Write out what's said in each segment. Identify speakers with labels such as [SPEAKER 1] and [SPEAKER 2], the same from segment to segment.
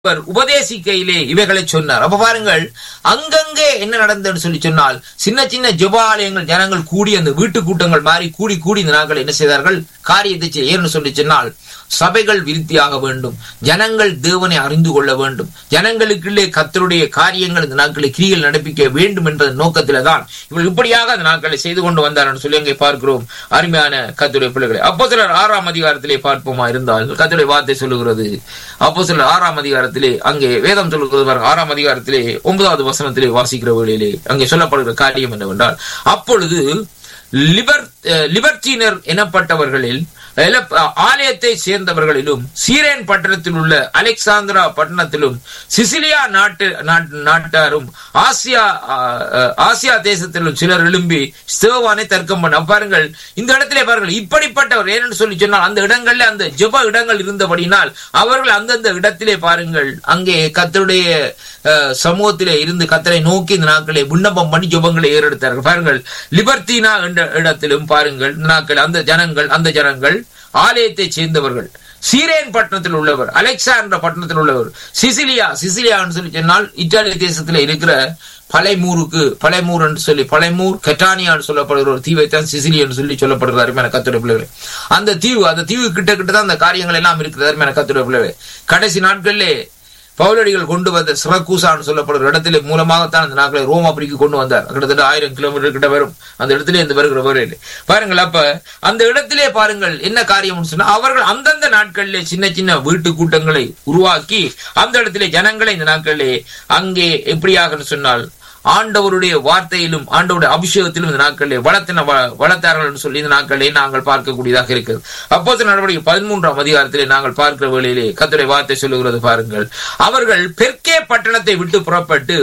[SPEAKER 1] அவர் உபதேசிக்கையிலே இவைகளை சொன்னார் அப்ப பாருங்கள் அங்கங்கே என்ன நடந்ததுன்னு சொல்லி சொன்னால் சின்ன சின்ன ஜெபாலயங்கள் ஜனங்கள் கூடி அந்த வீட்டு கூட்டங்கள் மாறி கூடி கூடி இந்த நாட்கள் என்ன செய்தார்கள் காரியத்தை செய்ய ஏன்னு சொல்லி சொன்னால் சபைகள் விருத்தியாக வேண்டும் ஜனங்கள் தேவனை அறிந்து கொள்ள வேண்டும் ஜனங்களுக்குள்ளே கத்தருடைய காரியங்கள் இந்த நாட்களில் கிரிகள் நடப்பிக்க வேண்டும் என்ற நோக்கத்தில தான் இவள் இப்படியாக அந்த நாட்களை செய்து கொண்டு வந்தார் சொல்லி அங்கே பார்க்கிறோம் அருமையான கத்துடைய பிள்ளைகளை அப்போ சிலர் ஆறாம் அதிகாரத்திலே பார்ப்போமா இருந்தால் கத்துடைய வார்த்தை சொல்லுகிறது அப்போ சிலர் ஆறாம் அதிகாரத்திலே அங்கே வேதம் சொல்லுகிறது பாருங்க ஆறாம் அதிகாரத்திலே ஒன்பதாவது வசனத்திலே வாசிக்கிற வேளையிலே அங்கே சொல்லப்படுகிற காரியம் என்னவென்றால் அப்பொழுது லிபர் லிபர்டீனர் எனப்பட்டவர்களில் ஆலயத்தை சேர்ந்தவர்களிலும் சீரேன் பட்டணத்தில் உள்ள அலெக்சாந்திரா பட்டணத்திலும் சிசிலியா நாட்டு நாட்டாரும் ஆசியா ஆசியா தேசத்திலும் சிலர் எழும்பி ஸ்தேவானை தர்க்கம் பண்ண பாருங்கள் இந்த இடத்திலே பாருங்கள் இப்படிப்பட்டவர் ஏன்னு சொல்லி சொன்னால் அந்த இடங்கள்ல அந்த ஜெப இடங்கள் இருந்தபடினால் அவர்கள் அந்தந்த இடத்திலே பாருங்கள் அங்கே கத்தருடைய சமூகத்திலே இருந்து கத்தரை நோக்கி இந்த நாட்களை விண்ணப்பம் பண்ணி ஜெபங்களை ஏறெடுத்தார்கள் பாருங்கள் லிபர்த்தீனா என்ற இடத்திலும் பாருங்கள் இந்த நாட்கள் அந்த ஜனங்கள் அந்த ஜனங்கள் ஆலயத்தை சேர்ந்தவர்கள் சீரேன் பட்டணத்தில் உள்ளவர் அலெக்சாண்டர் பட்டணத்தில் உள்ளவர் சிசிலியா சிசிலியான்னு சொல்லி சொன்னால் இத்தாலி தேசத்தில் இருக்கிற பழைமூருக்கு பழைமூர் என்று சொல்லி பழைமூர் கெட்டானியான்னு சொல்லப்படுகிற ஒரு தீவை தான் சிசிலி என்று சொல்லி சொல்லப்படுகிற அருமையான கத்துடைய பிள்ளைகளை அந்த தீவு அந்த தீவு கிட்ட கிட்ட தான் அந்த காரியங்கள் எல்லாம் இருக்கிறது அருமையான கத்துடைய பிள்ளைகளை கடைசி நாட்களிலே பவுலடிகள் கொண்டு வந்த சிறக்கூசான்னு சொல்லப்படுற இடத்துல மூலமாகத்தான் அந்த நாட்களை ரோமாபுரிக்கு கொண்டு வந்தார் கிட்டத்தட்ட ஆயிரம் கிலோமீட்டர் கிட்ட வரும் அந்த இடத்துல இந்த வருகிற வரையில் பாருங்கள் அப்ப அந்த இடத்திலே பாருங்கள் என்ன காரியம் சொன்னா அவர்கள் அந்தந்த நாட்களிலே சின்ன சின்ன வீட்டு கூட்டங்களை உருவாக்கி அந்த இடத்திலே ஜனங்களை இந்த நாட்களிலே அங்கே எப்படியாக சொன்னால் ஆண்டவருடைய வார்த்தையிலும் ஆண்டவருடைய அபிஷேகத்திலும் இந்த நாட்களிலே வளர்த்தின வளர்த்தார்கள் சொல்லி இந்த நாட்களிலே நாங்கள் பார்க்கக்கூடியதாக இருக்கிறது அப்போது நடவடிக்கை பதிமூன்றாம் அதிகாரத்திலே நாங்கள் பார்க்கிற வேளையிலே கத்துடைய வார்த்தை சொல்லுகிறது பாருங்கள் அவர்கள் பெர்கே பட்டணத்தை விட்டு புறப்பட்டு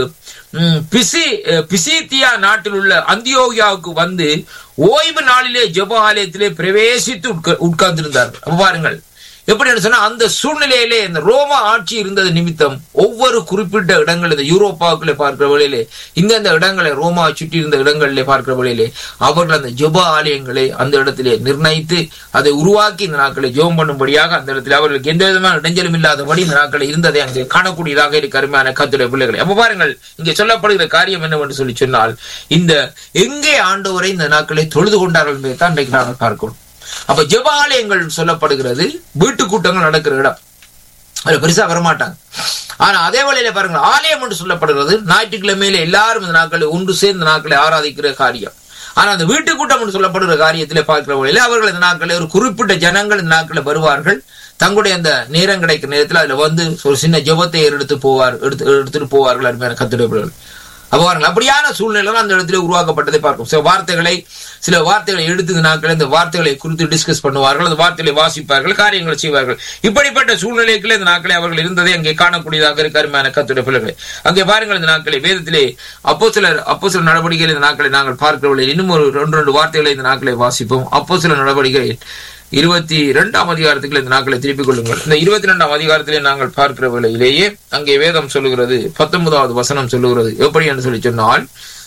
[SPEAKER 1] பிசி பிசித்தியா நாட்டில் உள்ள அந்தியோகியாவுக்கு வந்து ஓய்வு நாளிலே ஜெப ஆலயத்திலே பிரவேசித்து உட்கார்ந்திருந்தார் பாருங்கள் எப்படி சொன்னா அந்த சூழ்நிலையிலே இந்த ரோம ஆட்சி இருந்தது நிமித்தம் ஒவ்வொரு குறிப்பிட்ட இடங்கள் இந்த யூரோப்பாவுக்குள்ளே பார்க்கிற வழியிலே இந்தந்த இடங்களை ரோமா சுற்றி இருந்த இடங்களிலே பார்க்கிற வழியிலே அவர்கள் அந்த ஜெப ஆலயங்களை அந்த இடத்திலே நிர்ணயித்து அதை உருவாக்கி இந்த நாட்களை ஜெபம் பண்ணும்படியாக அந்த இடத்துல அவர்களுக்கு எந்த விதமான இடைஞ்சலும் இல்லாதபடி இந்த நாட்களை இருந்ததை அங்கே காணக்கூடியதாக இருக்கு அருமையான கத்துடைய பிள்ளைகளை அப்ப பாருங்கள் இங்கே சொல்லப்படுகிற காரியம் என்னவென்று சொல்லி சொன்னால் இந்த எங்கே ஆண்டவரை இந்த நாட்களை தொழுது கொண்டார்கள் என்பதை தான் இன்றைக்கு நாங்கள் பார்க்கணும் அப்ப ஜெபாலயங்கள் சொல்லப்படுகிறது வீட்டு கூட்டங்கள் நடக்கிற இடம் அதுல பெருசா வரமாட்டாங்க ஆனா அதே வேளையில பாருங்க ஆலயம் என்று சொல்லப்படுகிறது ஞாயிற்றுக்கிழமையில எல்லாரும் இந்த நாட்களை ஒன்று சேர்ந்த நாட்களை ஆராதிக்கிற காரியம் ஆனா அந்த வீட்டு கூட்டம் என்று சொல்லப்படுகிற காரியத்திலே பார்க்கிற வழியில அவர்கள் இந்த நாட்களில் ஒரு குறிப்பிட்ட ஜனங்கள் இந்த நாட்களில் வருவார்கள் தங்களுடைய அந்த நேரம் கிடைக்கிற நேரத்தில் அதுல வந்து ஒரு சின்ன ஜபத்தை எடுத்து போவார் எடுத்து எடுத்துட்டு போவார்கள் அருமையான கத்துடையவர்கள் அப்போ பாருங்கள் அப்படியான சூழ்நிலை அந்த இடத்துல உருவாக்கப்பட்டதை பார்க்கும் சில வார்த்தைகளை சில வார்த்தைகளை எடுத்து நாட்கள் இந்த வார்த்தைகளை குறித்து டிஸ்கஸ் பண்ணுவார்கள் அந்த வார்த்தைகளை வாசிப்பார்கள் காரியங்களை செய்வார்கள் இப்படிப்பட்ட சூழ்நிலைக்குள்ள இந்த நாட்களை அவர்கள் இருந்ததை அங்கே காணக்கூடியதாக இருக்கு அருமையான கத்துடைய பிள்ளைகளை அங்கே பாருங்கள் இந்த நாட்களை வேதத்திலே அப்போ சிலர் அப்போ சில நடவடிக்கைகள் இந்த நாட்களை நாங்கள் பார்க்கிறவர்கள் இன்னும் ஒரு ரெண்டு ரெண்டு வார்த்தைகளை இந்த நாட்களை வாசிப்போம் அப்போ சில நடவடிக்கைகள் இருபத்தி இரண்டாம் அதிகாரத்துக்குள்ள இந்த நாட்களை திருப்பிக் கொள்ளுங்கள் இந்த இருபத்தி ரெண்டாம் அதிகாரத்திலே நாங்கள் பார்க்கிற வேளையிலேயே அங்கே வேதம் சொல்லுகிறது பத்தொன்பதாவது வசனம் சொல்லுகிறது எப்படி என்று சொல்லி சொன்னால்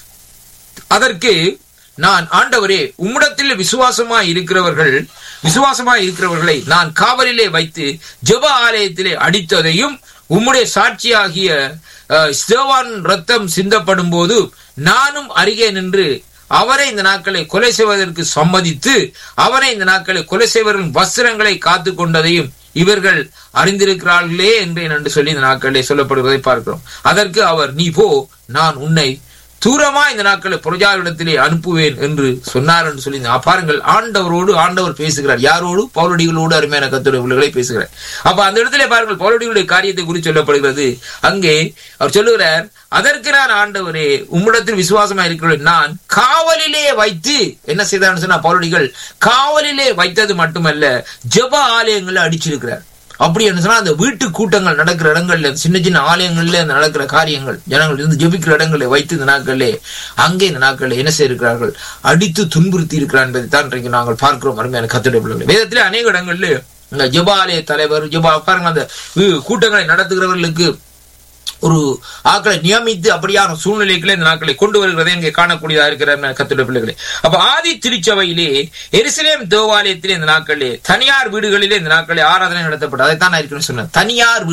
[SPEAKER 1] அதற்கு நான் ஆண்டவரே உம்மிடத்தில் விசுவாசமாய் இருக்கிறவர்கள் விசுவாசமாய் இருக்கிறவர்களை நான் காவலிலே வைத்து ஜெப ஆலயத்திலே அடித்ததையும் உம்முடைய சாட்சியாகிய ஸ்தேவான் ரத்தம் சிந்தப்படும் போது நானும் அருகே நின்று அவரை இந்த நாட்களை கொலை செய்வதற்கு சம்மதித்து அவரை இந்த நாட்களை கொலை செய்வர்களின் வஸ்திரங்களை காத்து கொண்டதையும் இவர்கள் அறிந்திருக்கிறார்களே என்று என்று சொல்லி இந்த நாட்களிலே சொல்லப்படுவதை பார்க்கிறோம் அதற்கு அவர் நீ போ நான் உன்னை தூரமா இந்த நாட்களை பிரஜாரிடத்திலே அனுப்புவேன் என்று சொன்னார் என்று சொல்லி பாருங்கள் ஆண்டவரோடு ஆண்டவர் பேசுகிறார் யாரோடு பௌரடிகளோடு அருமையான கத்துடைய உள்ளகளை பேசுகிறார் அப்ப அந்த இடத்துல பாருங்கள் பௌரடிகளுடைய காரியத்தை குறித்து சொல்லப்படுகிறது அங்கே அவர் சொல்லுகிறார் அதற்கு நான் ஆண்டவரே உம்மிடத்தில் விசுவாசமா இருக்கிறேன் நான் காவலிலே வைத்து என்ன செய்தார்னு சொன்னா பௌரடிகள் காவலிலே வைத்தது மட்டுமல்ல ஜப ஆலயங்களை அடிச்சிருக்கிறார் அப்படி என்ன சொன்னா அந்த வீட்டு கூட்டங்கள் நடக்கிற இடங்கள்ல சின்ன சின்ன ஆலயங்கள்ல அந்த நடக்கிற காரியங்கள் ஜனங்கள் இருந்து ஜெபிக்கிற இடங்களை வைத்து இந்த நாட்களிலே அங்கே இந்த நாட்களில் என்ன செய்திருக்கிறார்கள் அடித்து துன்புறுத்தி இருக்கிறார் என்பதை தான் இன்றைக்கு நாங்கள் பார்க்கிறோம் அருமையான கத்துடைய பிள்ளைகள் வேதத்திலே அநேக இடங்கள்ல இந்த ஜபாலய தலைவர் ஜபா பாருங்க அந்த கூட்டங்களை நடத்துகிறவர்களுக்கு ஒரு ஆக்களை நியமித்து அப்படியான சூழ்நிலைகளை இந்த நாட்களை கொண்டு வருகிறதை இங்கே காணக்கூடியதா இருக்கிற கத்துடைய பிள்ளைகளே அப்ப ஆதி திருச்சபையிலே எருசலேம் தேவாலயத்திலே இந்த நாட்களிலே தனியார் வீடுகளிலே இந்த நாட்களிலே ஆராதனை நடத்தப்பட்டது அதைத்தான் நான் இருக்குன்னு சொன்னேன் தனியார் வீடுகள்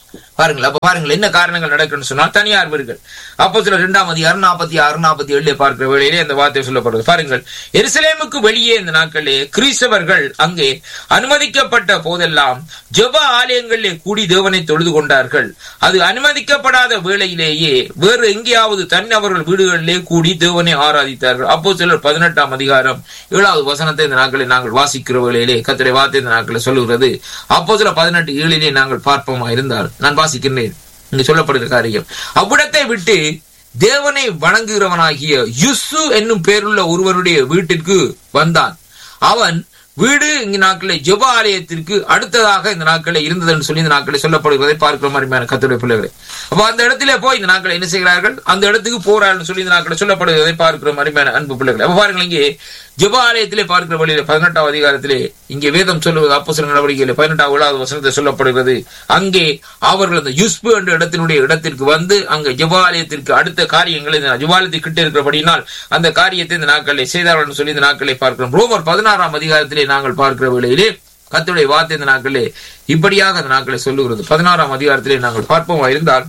[SPEAKER 1] பாருங்கள் அப்ப பாருங்கள் என்ன காரணங்கள் நடக்குன்னு சொன்னால் தனியார் வீடுகள் அப்போ சில இரண்டாம் அதிகாரம் நாற்பத்தி ஆறு நாற்பத்தி ஏழுல பார்க்கிற வேளையிலே அந்த வார்த்தை சொல்லப்படுது பாருங்கள் எருசலேமுக்கு வெளியே இந்த நாட்களிலே கிறிஸ்தவர்கள் அங்கே அனுமதிக்கப்பட்ட போதெல்லாம் ஜெப ஆலயங்களிலே கூடி தேவனை தொழுது கொண்டார்கள் அது அனுமதிக்கப்படாத வேளையிலேயே வேறு எங்கேயாவது தனிநபர்கள் வீடுகளிலே கூடி தேவனை ஆராதித்தார்கள் அப்போ சிலர் பதினெட்டாம் அதிகாரம் ஏழாவது வசனத்தை இந்த நாட்களில் நாங்கள் வாசிக்கிற வேளையிலே கத்திரை வார்த்தை இந்த நாட்களில் சொல்லுகிறது அப்போ சில பதினெட்டு ஏழிலே நாங்கள் பார்ப்போமா இருந்தால் நான் வாசிக்கின்றேன் இங்கு சொல்லப்படுகிற காரியம் அவ்விடத்தை விட்டு தேவனை வணங்குகிறவனாகிய யுசு என்னும் பேருள்ள ஒருவருடைய வீட்டிற்கு வந்தான் அவன் வீடு இங்கு நாட்களில் ஜெப ஆலயத்திற்கு அடுத்ததாக இந்த நாட்களில் இருந்ததுன்னு சொல்லி இந்த நாட்களில் சொல்லப்படுவதை பார்க்கிற மாதிரியான கத்துடைய பிள்ளைகளை அப்ப அந்த இடத்திலே போய் இந்த நாட்களை என்ன செய்கிறார்கள் அந்த இடத்துக்கு போறார்கள் சொல்லி இந்த நாட்களில் சொல்லப்படுவதை பார்க்கிற மாதிரியான அன்பு பிள்ளைகளை அப்ப பாருங்கள் இங்கே ஜெப ஆலயத்திலே பார்க்கிற வழியில பதினெட்டாம் அதிகாரத்திலே இங்கே வேதம் சொல்லுவது அப்போ சில நடவடிக்கையில பதினெட்டாம் ஏழாவது வசனத்தை சொல்லப்படுகிறது அங்கே அவர்கள் அந்த யுஸ்பு என்ற இடத்தினுடைய இடத்திற்கு வந்து அங்க ஜெபாலயத்திற்கு அடுத்த காரியங்களை இந்த ஜெபாலயத்துக்கு கிட்ட இருக்கிறபடினால் அந்த காரியத்தை இந்த நாட்களை செய்தார்கள் சொல்லி இந்த நாட்களை பார்க்கிறோம் ரோமர் பதினாறாம் அதிகாரத்திலே நாங்கள் பார்க்கிற வேளையிலே கத்துடைய வார்த்தை இந்த நாட்களே இப்படியாக அந்த நாட்களை சொல்லுகிறது பதினாறாம் அதிகாரத்திலே நாங்கள் பார்ப்போமா இருந்தால்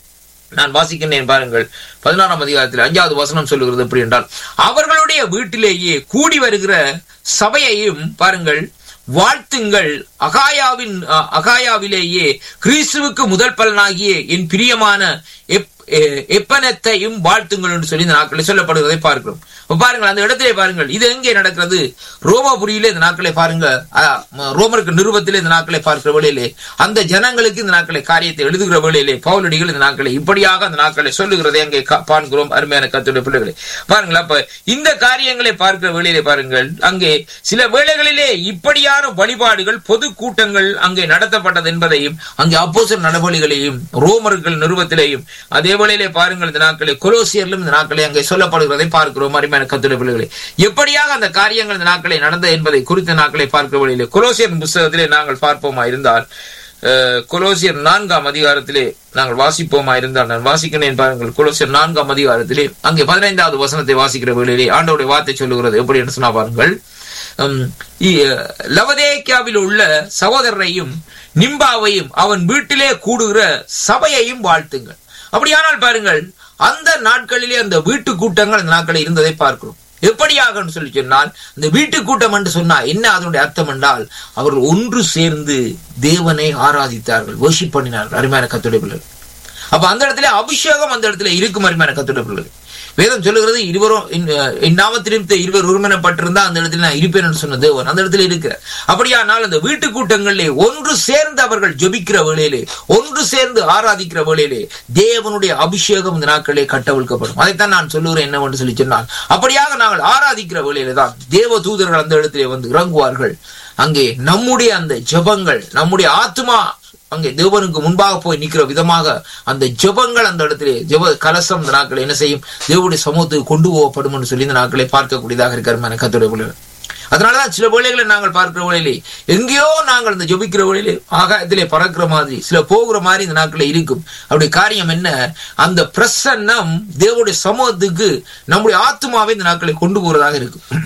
[SPEAKER 1] நான் வாசிக்கின்றேன் பாருங்கள் பதினாறாம் அதிகாரத்தில் அஞ்சாவது வசனம் சொல்லுகிறது எப்படி என்றால் அவர்களுடைய வீட்டிலேயே கூடி வருகிற சபையையும் பாருங்கள் வாழ்த்துங்கள் அகாயாவின் அ- அகாயாவிலேயே கிறிஸ்துவுக்கு முதல் பலனாகிய என் பிரியமான எப்- எ- எப்பனத்தையும் வாழ்த்துங்கள் என்று சொல்லி இந்த நாட்களில் சொல்லப்படுவதை பார்க்கிறோம் அப்ப பாருங்கள் அந்த இடத்திலே பாருங்கள் இது எங்கே நடக்கிறது ரோமாபுரியிலே இந்த நாட்களை பாருங்க அ, ம, ரோமருக்கு நிருபத்திலே இந்த நாட்களை பார்க்கிற வேளையிலே அந்த ஜனங்களுக்கு இந்த நாட்களை காரியத்தை எழுதுகிற வேளையிலே பவுலடிகள் இந்த நாட்களை இப்படியாக அந்த நாட்களை சொல்லுகிறதை அங்கே கா- பார்க்கிறோம் அருமையான கத்துடைய பிள்ளைகளை பாருங்கள் அப்ப இந்த காரியங்களை பார்க்கிற வேளையிலே பாருங்கள் அங்கே சில வேளைகளிலே இப்படியான வழிபாடுகள் பொது கூட்டங்கள் அங்கே நடத்தப்பட்டது என்பதையும் அங்கே அப்போசர் நடவடிக்கைகளையும் ரோமர்கள் நிறுவத்திலேயும் அதே வேளையிலே பாருங்கள் இந்த நாட்களை கொலோசியரிலும் இந்த நாட்களை அங்கே சொல்லப்படுகிறதை பார்க்கிறோம் அருமையான கத்துடைய பிள்ளைகளை எப்படியாக அந்த காரியங்கள் இந்த நாட்களை நடந்த என்பதை குறித்த நாட்களை பார்க்கிற வழியிலே கொலோசியர் புஸ்தகத்திலே நாங்கள் பார்ப்போமா இருந்தால் அஹ், கொலோசியர் நான்காம் அதிகாரத்திலே நாங்கள் வாசிப்போமா இருந்தால் நான் வாசிக்கிறேன் பாருங்கள் கொலோசியர் நான்காம் அதிகாரத்திலே அங்கே பதினைந்தாவது வசனத்தை வாசிக்கிற வேளையிலே ஆண்டோடைய வார்த்தை சொல்லுகிறது எப்படி என்று சொன்னா பாருங்கள் உம், இ- லவதேக்கியாவில் உள்ள சகோதரரையும் நிம்பாவையும் அவன் வீட்டிலே கூடுகிற சபையையும் வாழ்த்துங்கள் அப்படியானால் பாருங்கள் அந்த நாட்களிலே அந்த வீட்டு கூட்டங்கள் அந்த நாட்களில் இருந்ததை பார்க்கிறோம் எப்படியாக சொல்லி சொன்னால் இந்த வீட்டு கூட்டம் என்று சொன்னா என்ன அதனுடைய அர்த்தம் என்றால் அவர்கள் ஒன்று சேர்ந்து தேவனை ஆராதித்தார்கள் worship பண்ணினார்கள் அருமையான கத்துடைய பிள்ளைகள் அப்ப அந்த இடத்துல அபிஷேகம் அந்த இடத்துல இருக்கும் அருமையான கத்துடைய பிள்ளைகள் வேதம் சொல்லுகிறது இருவரும் இந்நாமத்திலும் இருவர் ஒருமனப்பட்டிருந்தா அந்த இடத்துல நான் இருப்பேன் என்று சொன்ன தேவன் அந்த இடத்துல இருக்கிறார் அப்படியானால் அந்த வீட்டு கூட்டங்களிலே ஒன்று சேர்ந்து அவர்கள் ஜெபிக்கிற வேளையிலே ஒன்று சேர்ந்து ஆராதிக்கிற வேளையிலே தேவனுடைய அபிஷேகம் இந்த நாட்களிலே கட்டவிழ்க்கப்படும் அதைத்தான் நான் சொல்லுகிறேன் என்னவென்று சொல்லி சொன்னால் அப்படியாக நாங்கள் ஆராதிக்கிற வேளையிலே தான் தேவ தூதர்கள் அந்த இடத்திலே வந்து இறங்குவார்கள் அங்கே நம்முடைய அந்த ஜெபங்கள் நம்முடைய ஆத்மா அங்கே தேவனுக்கு முன்பாக போய் நிற்கிற விதமாக அந்த ஜெபங்கள் அந்த இடத்திலே ஜெப கலசம் இந்த நாட்களை என்ன செய்யும் தேவனுடைய சமூகத்துக்கு கொண்டு போகப்படும் என்று சொல்லி இந்த நாட்களை பார்க்கக்கூடியதாக இருக்கிற கத்துடைய பிள்ளைகள் அதனாலதான் சில வேளைகளை நாங்கள் பார்க்கிற வேளையிலே எங்கேயோ நாங்கள் இந்த ஜெபிக்கிற வேளையிலே ஆகாயத்திலே பறக்கிற மாதிரி சில போகிற மாதிரி இந்த நாட்களில் இருக்கும் அப்படி காரியம் என்ன அந்த பிரசன்னம் தேவனுடைய சமூகத்துக்கு நம்முடைய ஆத்மாவை இந்த நாட்களை கொண்டு போறதாக இருக்கும்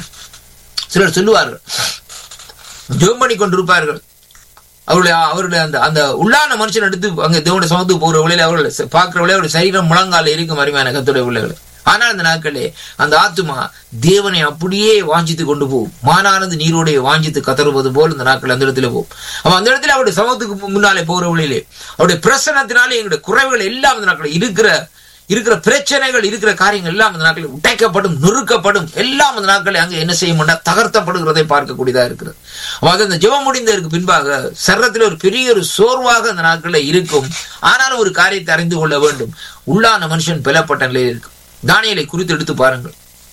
[SPEAKER 1] சிலர் சொல்லுவார்கள் ஜெபம் பண்ணி கொண்டிருப்பார்கள் அவருடைய அவருடைய அந்த அந்த உள்ளான மனுஷன் எடுத்து அங்க தேவனுடைய சமத்துக்கு போகிற வழியில அவர்கள் ச- பார்க்கிற வழியில அவருடைய சரீரம் முழங்கால இருக்கும் அருமையான கத்துடைய பிள்ளைகள் ஆனால் அந்த நாட்களே அந்த ஆத்துமா தேவனை அப்படியே வாஞ்சித்து கொண்டு போகும் மானானது நீரோடைய வாஞ்சித்து கதறுவது போல் இந்த நாட்கள் அந்த இடத்துல போகும் அப்ப அந்த இடத்துல அவருடைய சமத்துக்கு முன்னாலே போகிற வழியிலே அவருடைய பிரசனத்தினாலே எங்களுடைய குறைவுகள் எல்லாம் அந்த நாட்கள் இருக்கிற இருக்கிற பிரச்சனைகள் இருக்கிற காரியங்கள் எல்லாம் அந்த நாட்களில் உடைக்கப்படும் நொறுக்கப்படும் எல்லாம் அந்த நாட்களில் அங்கே என்ன செய்ய மாட்டா தகர்த்தப்படுகிறதை பார்க்கக்கூடியதா இருக்கிறது அப்ப அது அந்த ஜெபம் முடிந்ததற்கு பின்பாக சர்ரத்தில் ஒரு பெரிய ஒரு சோர்வாக அந்த நாட்களில் இருக்கும் ஆனாலும் ஒரு காரியத்தை அறிந்து கொள்ள வேண்டும் உள்ளான மனுஷன் பெலப்பட்ட நிலையில் இருக்கும் தானியலை குறித்து எடுத்து பாருங்கள்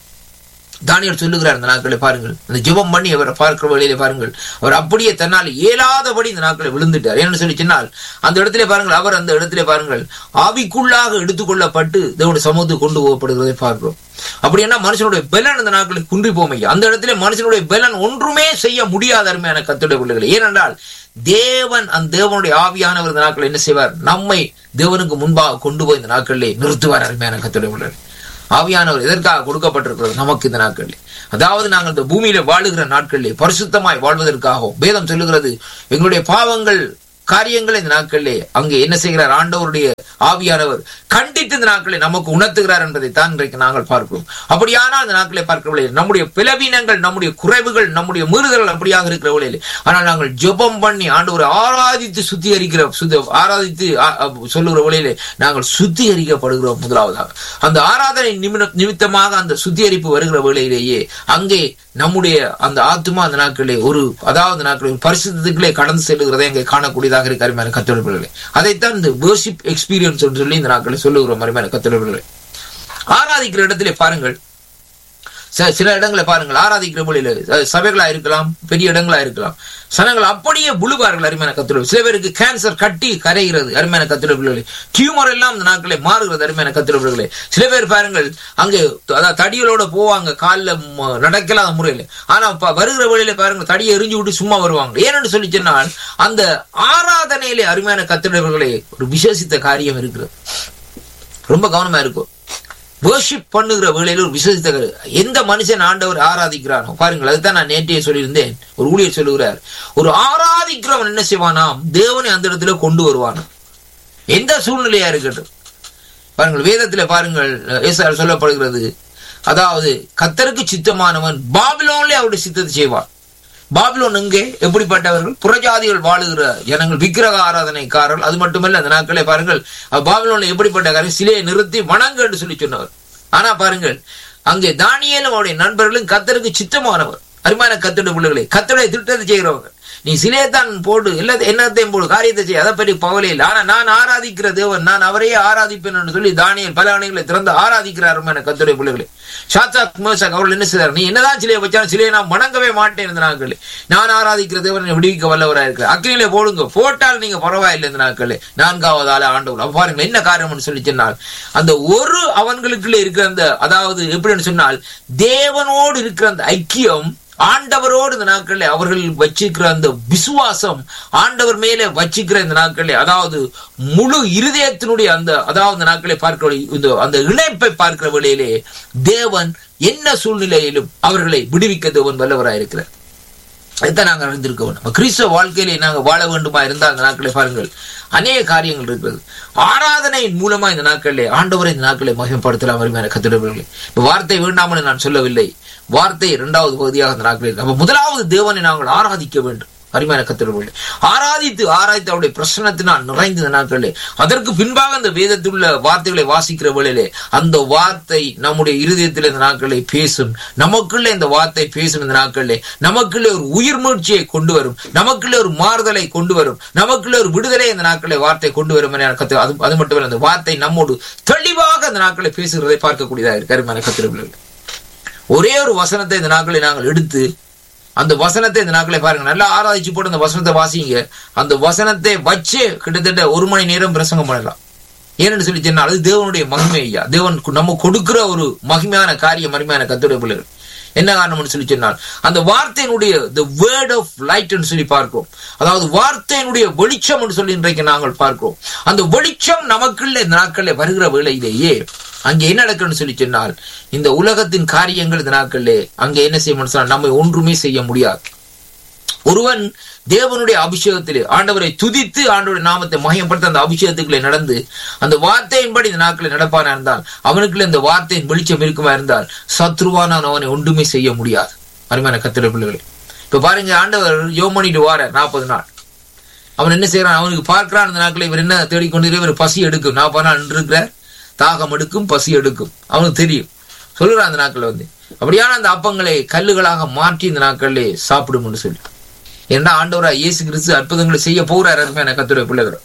[SPEAKER 1] தானியல் சொல்லுகிறார் இந்த நாட்களை பாருங்கள் அந்த ஜெபம் பண்ணி அவரை பார்க்கிற வழியிலே பாருங்கள் அவர் அப்படியே தன்னால் இயலாதபடி இந்த நாட்களை விழுந்துட்டார் ஏன்னு சொல்லி சொன்னால் அந்த இடத்திலே பாருங்கள் அவர் அந்த இடத்திலே பாருங்கள் ஆவிக்குள்ளாக எடுத்துக்கொள்ளப்பட்டு தேவனுடைய சமூகத்துக்கு கொண்டு போகப்படுகிறதை பார்க்கிறோம் அப்படி என்ன மனுஷனுடைய பலன் அந்த நாட்களில் குன்றி போமையா அந்த இடத்திலே மனுஷனுடைய பலன் ஒன்றுமே செய்ய முடியாத அருமையான கத்துடைய பிள்ளைகள் ஏனென்றால் தேவன் அந்த தேவனுடைய ஆவியானவர் இந்த நாட்கள் என்ன செய்வார் நம்மை தேவனுக்கு முன்பாக கொண்டு போய் இந்த நாட்களிலே நிறுத்துவார் அருமையான கத்துடைய பிள்ளைகள் ஆவியானவர் எதற்காக கொடுக்கப்பட்டிருக்கிறது நமக்கு இந்த நாட்களில் அதாவது நாங்கள் இந்த பூமியில வாழுகிற நாட்களிலே பரிசுத்தமாய் வாழ்வதற்காகவும் வேதம் சொல்லுகிறது எங்களுடைய பாவங்கள் காரியங்களை இந்த நாட்களிலே அங்கே என்ன செய்கிறார் ஆண்டவருடைய ஆவியானவர் கண்டித்து இந்த நாட்களை நமக்கு உணர்த்துகிறார் என்பதை தான் இன்றைக்கு நாங்கள் பார்க்கிறோம் அப்படியானால் இந்த நாட்களை பார்க்கிறவர்களே நம்முடைய பிளவீனங்கள் நம்முடைய குறைவுகள் நம்முடைய மீறுதல்கள் அப்படியாக இருக்கிறவர்களே ஆனால் நாங்கள் ஜெபம் பண்ணி ஆண்டவரை ஆராதித்து சுத்திகரிக்கிற சுத்த ஆராதித்து ஆ- ஆ- சொல்லுகிற வழியிலே நாங்கள் சுத்திகரிக்கப்படுகிறோம் முதலாவதாக அந்த ஆராதனை நிமிட நிமித்தமாக அந்த சுத்திகரிப்பு வருகிற வேளையிலேயே அங்கே நம்முடைய அந்த ஆத்மா அந்த நாட்களே ஒரு அதாவது நாட்களில் பரிசுத்தத்துக்களே கடந்து செல்லுகிறதை அங்கே காணக்கூடியதாக இருக்க அருமையான கத்தொழில்களே அதைத்தான் இந்த வேர்ஷிப் எக்ஸ்பீரியன்ஸ் சொல்லி இந்த நாட்களை சொல்லுகிற அருமையான கத்தொழில்களே ஆராதிக்கிற இடத்திலே பாருங்கள் ச- சில இடங்களை பாருங்கள் ஆராதிக்கிற மொழியில அஹ், சபைகளா இருக்கலாம் பெரிய இடங்களா இருக்கலாம் சனங்கள் அப்படியே விழுவார்கள் அருமையான கத்துழவு சில பேருக்கு கேன்சர் கட்டி கரைகிறது அருமையான கத்துழவுகளே டியூமர் எல்லாம் இந்த நாட்களே மாறுகிறது அருமையான கத்துழவுகளே சில பேர் பாருங்கள் அங்கே அதாவது தடிகளோட போவாங்க காலில் நடக்கலாத முறையில் ஆனா ப- வருகிற வழியில பாருங்க தடியை எரிஞ்சு விட்டு சும்மா வருவாங்க ஏன்னு சொல்லி சொன்னால் அந்த ஆராதனையிலே அருமையான கத்துழவுகளே ஒரு விசேஷித்த காரியம் இருக்கிறது ரொம்ப கவனமா இருக்கும் வேர்ஷிப் பண்ணுகிற வேளையில ஒரு விசேஷித்த கரு- எந்த மனுஷன் ஆண்டவர் ஆராதிக்கிறானோ பாருங்கள் அதுதான் நான் நேற்றைய சொல்லியிருந்தேன் ஒரு ஊழியர் சொல்லுகிறார் ஒரு ஆராதிக்கிறவன் என்ன செய்வானாம் தேவனை அந்த இடத்துல கொண்டு வருவானாம் எந்த சூழ்நிலையா இருக்கட்டும் பாருங்கள் வேதத்துல பாருங்கள் ஏசார் சொல்லப்படுகிறது அதாவது கத்தருக்கு சித்தமானவன் பாபிலோன்ல அவருடைய சித்தத்தை செய்வான் பாபிலோன் எங்கே எப்படிப்பட்டவர்கள் புறஜாதிகள் வாழுகிற ஜனங்கள் விக்கிரக ஆராதனைக்காரர்கள் அது மட்டுமல்ல அந்த நாட்களே பாருங்கள் அஹ் பாபிலோன்ல எப்படிப்பட்ட காரியம் சிலையை நிறுத்தி வணங்கு என்று சொல்லி சொன்னவர் ஆனா பாருங்கள் அங்கே தானியேலும் அவருடைய நண்பர்களும் கத்தருக்கு சித்தமானவர் அருமையான கத்தோட பிள்ளைகளை கத்தோடைய திட்டத்தை செய்கிறவங்க நீ சிலையை தான் போடு எல்லாத்தையும் என்னத்தையும் போடு காரியத்தை செய்ய அதை பற்றி பவலை இல்லை ஆனா நான் ஆராதிக்கிற தேவன் நான் அவரையே ஆராதிப்பேன் என்று சொல்லி தானியல் பல ஆணைகளை திறந்து ஆராதிக்கிற அருமையான கத்தோடைய பிள்ளைகளை சாத்சாக் மேசாக் அவர்கள் என்ன செய்தார் நீ என்னதான் சிலையை வச்சாலும் சிலையை நான் வணங்கவே மாட்டேன் இந்த நாட்களே நான் ஆராதிக்கிற தேவன் என்னை விடுவிக்க வல்லவராக இருக்கிற அக்னியிலே போடுங்க போட்டால் நீங்க பரவாயில்லை இந்த நாட்களே நான்காவது ஆள ஆண்டவர் அப்ப பாருங்க என்ன காரணம்னு சொல்லி சொன்னால் அந்த ஒரு அவன்களுக்குள்ள இருக்கிற அந்த அதாவது எப்படின்னு சொன்னால் தேவனோடு இருக்கிற அந்த ஐக்கியம் ஆண்டவரோடு இந்த நாட்களில் அவர்கள் வச்சிருக்கிற அந்த விசுவாசம் ஆண்டவர் மேலே வச்சிருக்கிற இந்த நாட்களில் அதாவது முழு இருதயத்தினுடைய அந்த அதாவது இந்த நாட்களை பார்க்கிற வழி- இந்த அந்த இணைப்பை பார்க்கிற வழியிலே தேவன் என்ன சூழ்நிலையிலும் அவர்களை விடுவிக்க தேவன் வல்லவராயிருக்கிறார் இதைத்தான் நாங்கள் அறிந்திருக்க வேண்டும் நம்ம கிறிஸ்தவ வாழ்க்கையிலே நாங்கள் வாழ வேண்டுமா இருந்தால் அந்த நாட்களை பாருங்கள் அநேக காரியங்கள் இருக்கிறது ஆராதனையின் மூலமா இந்த நாட்களிலே ஆண்டவரை இந்த நாட்களை மகிமைப்படுத்தலாம் அருமையான கத்திரவர்களே இப்ப வார்த்தை வேண்டாமல் நான் சொல்லவில்லை வார்த்தை இரண்டாவது பகுதியாக அந்த நாட்களில் இருக்கு. அப்ப முதலாவது தேவனை நாங்கள் ஆராதிக்க வேண்டும் அருமையான கத்திரவர்களே ஆராதித்து ஆராய்த்து அவருடைய பிரசனத்தினால் நிறைந்த இந்த நாட்களிலே அதற்கு பின்பாக அந்த வேதத்தில் உள்ள வார்த்தைகளை வாசிக்கிற வேளையிலே அந்த வார்த்தை நம்முடைய இருதயத்தில் இந்த நாட்களை பேசும் நமக்குள்ளே இந்த வார்த்தை பேசும் இந்த நாட்களிலே நமக்குள்ளே ஒரு உயிர் மூழ்ச்சியை கொண்டு வரும் நமக்குள்ளே ஒரு மாறுதலை கொண்டு வரும் நமக்குள்ளே ஒரு விடுதலை இந்த நாட்களை வார்த்தை கொண்டு வரும் என கத்து அது அது மட்டுமல்ல அந்த வார்த்தை நம்மோடு தெளிவாக அந்த நாட்களை பேசுகிறதை பார்க்கக்கூடியதாக இருக்கு அருமையான கத்திரவர்களே ஒரே ஒரு வசனத்தை இந்த நாட்களை நாங்கள் எடுத்து அந்த வசனத்தை இந்த நாட்களை பாருங்க நல்லா ஆராய்ச்சி போட்டு அந்த வசனத்தை வாசிங்க அந்த வசனத்தை வச்சு கிட்டத்தட்ட ஒரு மணி நேரம் பிரசங்கம் பண்ணலாம் ஏன்னு சொல்லி சொன்னால் அது தேவனுடைய மகிமை ஐயா தேவன் கு- நம்ம கொடுக்கிற ஒரு மகிமையான காரியம் மகிமையான கத்துடைய பிள்ளைகள் என்ன காரணம்னு சொல்லி சொன்னால் அந்த வார்த்தையினுடைய the word of light ன்னு சொல்லி பார்க்கிறோம் அதாவது வார்த்தையினுடைய வெளிச்சம் சொல்லி இன்றைக்கு நாங்கள் பார்க்கிறோம் அந்த வெளிச்சம் நமக்குள்ள இந்த நாட்களில் வருகிற வேளையிலேயே அங்கே என்ன நடக்குன்னு சொல்லி சொன்னால் இந்த உலகத்தின் காரியங்கள் இந்த நாட்களிலே அங்கே என்ன செய்யணும்னு சொன்னால் நம்ம ஒன்றுமே செய்ய முடியாது ஒருவன் தேவனுடைய அபிஷேகத்திலே ஆண்டவரை துதித்து ஆண்டவருடைய நாமத்தை மகிமைப்படுத்த அந்த அபிஷேகத்துக்குள்ளே நடந்து அந்த வார்த்தையின்படி இந்த நாட்களில் நடப்பானா இருந்தால் அவனுக்குள்ள இந்த வார்த்தையின் வெளிச்சம் இருக்குமா இருந்தால் சத்ருவானான் அவனை ஒன்றுமே செய்ய முடியாது அருமையான கத்திர பிள்ளைகளே இப்ப பாருங்க ஆண்டவர் யோமனிட்டு வார நாற்பது நாள் அவன் என்ன செய்யறான் அவனுக்கு பார்க்கிறான் அந்த நாட்களை இவர் என்ன தேடிக்கொண்டு இவர் பசி எடுக்கும் நாற்பது நாள் இருக்கிறார் தாகம் எடுக்கும் பசி எடுக்கும் அவனுக்கு தெரியும் சொல்லுறான் அந்த நாட்கள் வந்து அப்படியான அந்த அப்பங்களை கல்லுகளாக மாற்றி இந்த நாட்களிலே சாப்பிடும் என்று சொல்லி ஏன்னா ஆண்டவரா இயேசு கிறிஸ்து அற்புதங்களை செய்ய போகிறார் அருமையான கத்துரை பிள்ளைகள்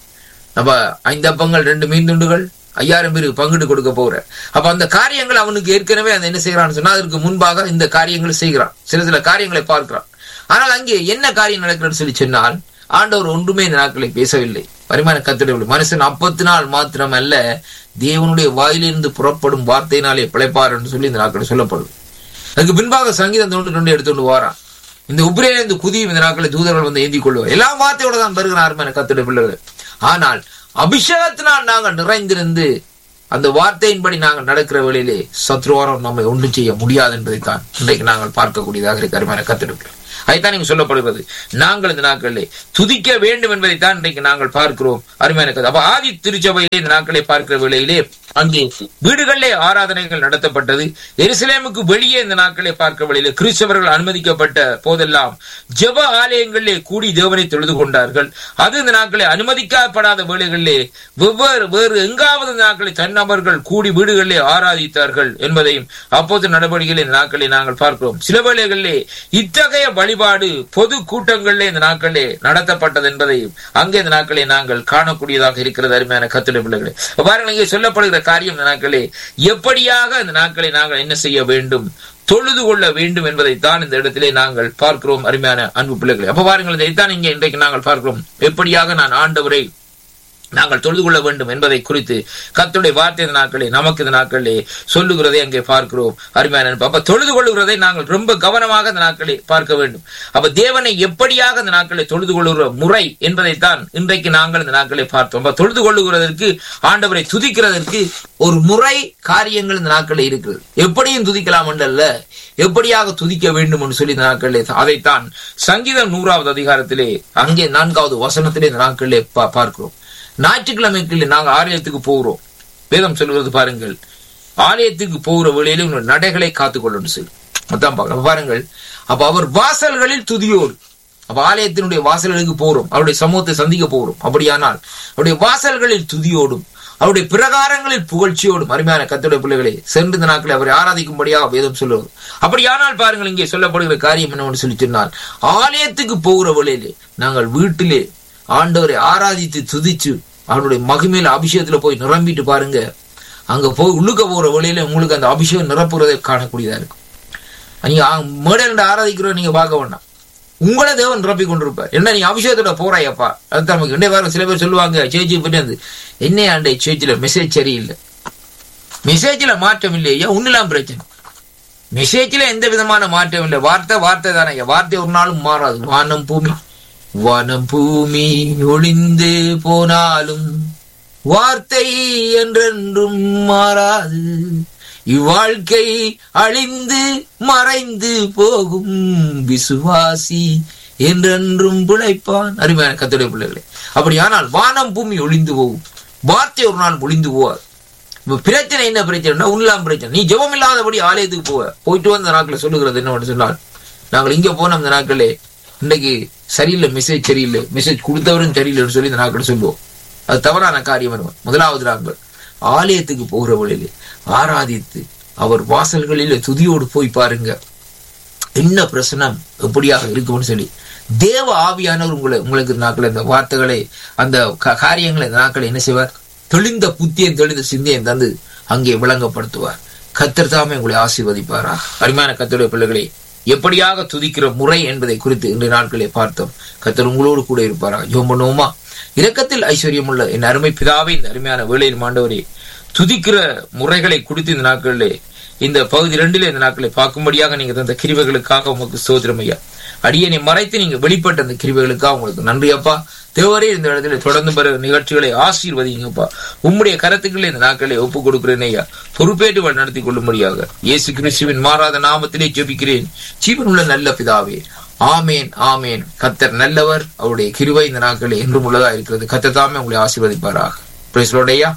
[SPEAKER 1] அப்ப ஐந்து அப்பங்கள் ரெண்டு மீன் துண்டுகள் ஐயாயிரம் பேருக்கு பங்கிட்டு கொடுக்க போகிறார் அப்ப அந்த காரியங்கள் அவனுக்கு ஏற்கனவே அந்த என்ன செய்யறான்னு சொன்னா அதற்கு முன்பாக இந்த காரியங்களை செய்கிறான் சில சில காரியங்களை பார்க்கிறான் ஆனால் அங்கே என்ன காரியம் நடக்கிறன்னு சொல்லி சொன்னால் ஆண்டவர் ஒன்றுமே இந்த நாட்களை பேசவில்லை வருமான கத்திடவில்லை மனுஷன் அப்பத்தினால் மாத்திரம் அல்ல தேவனுடைய வாயிலிருந்து புறப்படும் வார்த்தையினாலே பிழைப்பார் என்று சொல்லி இந்த நாட்கள் சொல்லப்படுது அதுக்கு பின்பாக சங்கீதம் தொண்டு கொண்டு எடுத்துட்டு வாரான் இந்த உப்ரேல இந்த குதியும் இந்த நாட்களை தூதர்கள் வந்து ஏந்தி கொள்வார் எல்லா வார்த்தையோட தான் பெறுகிறார் என கத்துடைய பிள்ளைகள் ஆனால் அபிஷேகத்தினால் நாங்கள் நிறைந்திருந்து அந்த வார்த்தையின்படி நாங்கள் நடக்கிற வேளையிலே சத்ருவாரம் நம்மை ஒன்றும் செய்ய முடியாது என்பதைத்தான் இன்றைக்கு நாங்கள் பார்க்கக்கூடியதாக இருக்கு அருமையான கத்திருக்கிறோம் அதைத்தான் இங்கு சொல்லப்படுகிறது நாங்கள் இந்த நாட்களிலே துதிக்க வேண்டும் என்பதைத்தான் இன்றைக்கு நாங்கள் பார்க்கிறோம் அருமையான கதை அப்ப ஆதி திருச்சபையிலே இந்த நாட்களை பார்க்கிற வேளையிலே அங்கே வீடுகளிலே ஆராதனைகள் நடத்தப்பட்டது எருசலேமுக்கு வெளியே இந்த நாட்களை பார்க்கிற வேளையிலே கிறிஸ்தவர்கள் அனுமதிக்கப்பட்ட போதெல்லாம் ஜெப ஆலயங்களிலே கூடி தேவனை தொழுது கொண்டார்கள் அது இந்த நாட்களை அனுமதிக்கப்படாத வேளைகளிலே வெவ்வேறு வேறு எங்காவது இந்த நாட்களை தன்னபர்கள் கூடி வீடுகளிலே ஆராதித்தார்கள் என்பதையும் அப்போது நடவடிக்கைகளை இந்த நாட்களை நாங்கள் பார்க்கிறோம் சில வேளைகளிலே இத்தகைய வழிபாடு பொது கூட்டங்களிலே இந்த நாட்களிலே நடத்தப்பட்டது என்பதையும் அங்கே இந்த நாட்களை நாங்கள் காணக்கூடியதாக இருக்கிறது அருமையான கத்துடைய பிள்ளைகளே பாருங்கள் இங்கே சொல்லப்படுகிற காரியம் இந்த நாட்களே எப்படியாக இந்த நாட்களை நாங்கள் என்ன செய்ய வேண்டும் தொழுது கொள்ள வேண்டும் என்பதைத்தான் இந்த இடத்திலே நாங்கள் பார்க்கிறோம் அருமையான அன்பு பிள்ளைகளே அப்ப பாருங்கள் இதைத்தான் இங்கே இன்றைக்கு நாங்கள் பார்க்கிறோம் எப்படியாக நான் ஆண்டவரை நாங்கள் தொழுது கொள்ள வேண்டும் என்பதை குறித்து கத்துடைய வார்த்தை இந்த நாட்களே நமக்கு இந்த நாட்களே சொல்லுகிறதை அங்கே பார்க்கிறோம் அருமையான அன்பு. அப்ப தொழுது கொள்ளுகிறதை நாங்கள் ரொம்ப கவனமாக இந்த நாட்களை பார்க்க வேண்டும் அப்ப தேவனை எப்படியாக இந்த நாட்களை தொழுது கொள்ளுகிற முறை என்பதைத்தான் இன்றைக்கு நாங்கள் இந்த நாட்களை பார்த்தோம் அப்ப தொழுது கொள்ளுகிறதற்கு ஆண்டவரை துதிக்கிறதற்கு ஒரு முறை காரியங்கள் இந்த நாட்களில் இருக்கிறது எப்படியும் துதிக்கலாம் என்றல்ல எப்படியாக துதிக்க வேண்டும் என்று சொல்லி இந்த நாட்களிலே அதைத்தான் சங்கீதம் நூறாவது அதிகாரத்திலே அங்கே நான்காவது வசனத்திலே இந்த நாட்களிலே பா- பார்க்கிறோம் ஞாயிற்றுக்கிழமைக்கு நாங்கள் ஆலயத்துக்கு போகிறோம் வேதம் சொல்கிறது பாருங்கள் ஆலயத்துக்கு போகிற வேளையில உங்கள் நடைகளை காத்துக்கொள்ளணும் சொல்லி அதான் பார்க்கலாம் பாருங்கள் அப்ப அவர் வாசல்களில் துதியோடு அப்ப ஆலயத்தினுடைய வாசல்களுக்கு போறோம் அவருடைய சமூகத்தை சந்திக்க போகிறோம் அப்படியானால் அவருடைய வாசல்களில் துதியோடும் அவருடைய பிரகாரங்களில் புகழ்ச்சியோடும் அருமையான கத்துடைய பிள்ளைகளை சென்று இந்த நாட்களை அவரை ஆராதிக்கும்படியாக வேதம் சொல்லுவது அப்படியானால் பாருங்கள் இங்கே சொல்லப்படுகிற காரியம் என்னவென்று சொல்லி சொன்னால் ஆலயத்துக்கு போகிற வழியிலே நாங்கள் வீட்டிலே ஆண்டவரை ஆராதித்து துதிச்சு அவருடைய மகிமையில அபிஷேகத்துல போய் நிரம்பிட்டு பாருங்க அங்க போய் உள்ளுக்க போற வழியில உங்களுக்கு அந்த அபிஷேகம் நிரப்புறதை காணக்கூடியதா இருக்கும் நீங்க மேடல் ஆராதிக்கிறோம் நீங்க பார்க்க வேண்டாம் உங்களை தேவன் நிரப்பி கொண்டிருப்பார் என்ன நீ அபிஷேகத்தோட போறாயப்பா அதுதான் நமக்கு என்ன வேற சில பேர் சொல்லுவாங்க சேச்சி பற்றி வந்து என்ன ஆண்டை சேச்சில மெசேஜ் சரியில்லை மெசேஜ்ல மாற்றம் இல்லையா ஒண்ணுலாம் பிரச்சனை மெசேஜ்ல எந்த விதமான மாற்றம் இல்லை வார்த்தை வார்த்தை தானே வார்த்தை ஒரு நாளும் மாறாது வானம் பூமி வானம் பூமி ஒளிந்து போனாலும் வார்த்தை என்றென்றும் மாறாது இவ்வாழ்க்கை அழிந்து மறைந்து போகும் விசுவாசி என்றென்றும் பிழைப்பான் அருமையான கத்துடைய பிள்ளைகளே அப்படியானால் வானம் பூமி ஒளிந்து போகும் வார்த்தை ஒரு நாள் ஒளிந்து போவார் இப்ப பிரச்சனை என்ன பிரச்சனைனா உண்ணலாம் பிரச்சனை நீ ஜெபம் இல்லாதபடி ஆலயத்துக்கு போவ போயிட்டு வந்த நாட்களை சொல்லுகிறது என்ன சொன்னால் நாங்கள் இங்க போன அந்த நாட்களே இன்னைக்கு சரியில்லை மெசேஜ் சரியில்லை மெசேஜ் கொடுத்தவரும் சரியில்லைன்னு சொல்லி இந்த நாட்கள் சொல்லுவோம் அது தவறான காரியம் என்ன முதலாவது நாங்கள் ஆலயத்துக்கு போகிற வழியிலே ஆராதித்து அவர் வாசல்களிலே துதியோடு போய் பாருங்க என்ன பிரசனம் எப்படியாக இருக்கும்னு சொல்லி தேவ ஆவியானவர் உங்களை உங்களுக்கு இந்த நாட்கள் இந்த வார்த்தைகளை அந்த கா- காரியங்களை இந்த நாட்களை என்ன செய்வார் தெளிந்த புத்தியை தெளிந்த சிந்தையை தந்து அங்கே விளங்கப்படுத்துவார் கத்தர் தாமே உங்களை ஆசீர்வதிப்பாரா அருமையான கத்தருடைய பிள்ளைகளே எப்படியாக துதிக்கிற முறை என்பதை குறித்து இன்றைய நாட்களை பார்த்தோம் கத்தர் உங்களோடு கூட இருப்பாரா ஜோம் பண்ணுவோமா இரக்கத்தில் ஐஸ்வர்யம் உள்ள என் அருமை பிதாவை இந்த அருமையான வேளையில் மாண்டவரே துதிக்கிற முறைகளை குறித்து இந்த நாட்களிலே இந்த பகுதி ரெண்டிலே இந்த நாட்களை பார்க்கும்படியாக நீங்க தந்த கிருவைகளுக்காக உங்களுக்கு சோதரம் ஐயா அடியனை மறைத்து நீங்க வெளிப்பட்ட அந்த கிருவைகளுக்காக உங்களுக்கு நன்றி அப்பா தேவரே இந்த இடத்துல தொடர்ந்து வர நிகழ்ச்சிகளை ஆசீர்வதிங்கப்பா உம்முடைய கருத்துக்களை இந்த நாட்களை ஒப்புக் கொடுக்கிறேன் ஐயா பொறுப்பேற்று வழி நடத்தி கொள்ளும்படியாக இயேசு கிறிஸ்துவின் மாறாத நாமத்திலே ஜெபிக்கிறேன் ஜீவனுள்ள நல்ல பிதாவே ஆமேன் ஆமேன் கத்தர் நல்லவர் அவருடைய கிருவை இந்த நாட்களில் என்றும் உள்ளதா இருக்கிறது கத்தர் தாமே உங்களை ஆசீர்வதிப்பாராக பிரைஸ்லோடையா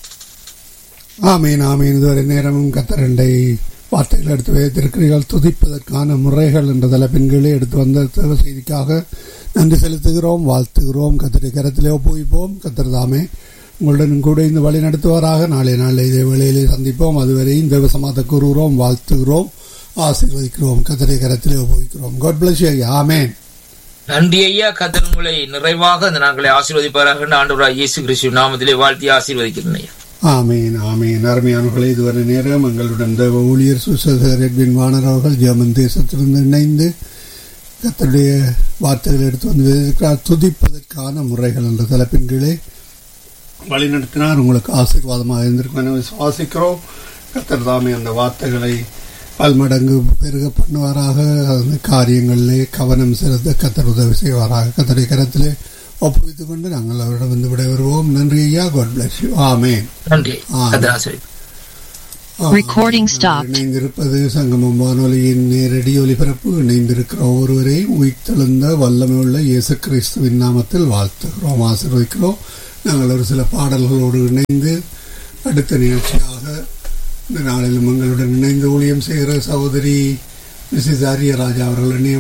[SPEAKER 2] ஆமீன் ஆமீன் இதுவரை நேரமும் கத்தரண்டை வார்த்தைகள் எடுத்து வைத்திருக்கிறீர்கள் துதிப்பதற்கான முறைகள் என்ற தலைப்பின்களே எடுத்து வந்த தேவ செய்திக்காக நன்றி செலுத்துகிறோம் வாழ்த்துகிறோம் கத்தரை கரத்திலே ஒப்புவிப்போம் கத்தர் தாமே உங்களுடன் கூட இந்த வழி நடத்துவாராக நாளை நாளை இதே வேளையிலே சந்திப்போம் அதுவரையும் தேவ சமாத கூறுகிறோம் வாழ்த்துகிறோம் ஆசீர்வதிக்கிறோம் கத்தரை கரத்திலே ஒப்புவிக்கிறோம் God bless you ஐயா ஆமேன்
[SPEAKER 1] நன்றி ஐயா கத்தர் உங்களை நிறைவாக இந்த நாட்களை ஆசீர்வதிப்பாராக என்று ஆண்டவராய் இயேசு கிறிஸ்து நாமத்திலே வாழ்த்தி ஆசீர்வதிக்கிறேன் ஐயா
[SPEAKER 2] ஆமீன் ஆமீன் அருமையானவர்களே இதுவரை நேரம் எங்களுடன் தேவ ஊழியர் சுசேகர் எட்வின் வாணர் அவர்கள் ஜெர்மன் தேசத்திலிருந்து இணைந்து கத்தருடைய வார்த்தைகள் எடுத்து வந்து இருக்கிறார் துதிப்பதற்கான முறைகள் என்ற தலைப்பின் கீழே வழிநடத்தினார் உங்களுக்கு ஆசீர்வாதமாக இருந்திருக்கும் என விசுவாசிக்கிறோம் கத்தர் தாமே அந்த வார்த்தைகளை பல்மடங்கு பெருக பண்ணுவாராக அந்த காரியங்களிலே கவனம் செலுத்த கத்தர் உதவி செய்வாராக கத்தருடைய கரத்திலே ஒப்புவித்துக் கொண்டு நாங்கள் அவரிடம் வந்து விடைபெறுவோம் நன்றி ஐயா காட் பிளஸ் யூ ஆமேன்
[SPEAKER 1] நன்றி
[SPEAKER 2] ஆ.
[SPEAKER 1] கத்தர் ஆசீர்வதி
[SPEAKER 3] Recording stopped.
[SPEAKER 2] இணைந்திருப்பது சங்கமம் வானொலியின் நேரடி ஒலிபரப்பு இணைந்திருக்கிற ஒருவரையும் உயிர்த்தெழுந்த வல்லமையுள்ள இயேசு கிறிஸ்துவின் நாமத்தில் வாழ்த்துகிறோம் ஆசீர்வதிக்கிறோம் நாங்கள் ஒரு சில பாடல்களோடு இணைந்து அடுத்த நிகழ்ச்சியாக இந்த நாளிலும் எங்களுடன் இணைந்து ஊழியம் செய்கிற சகோதரி மிஸ்ஸஸ் ஆரியராஜா அவர்கள் இணையம்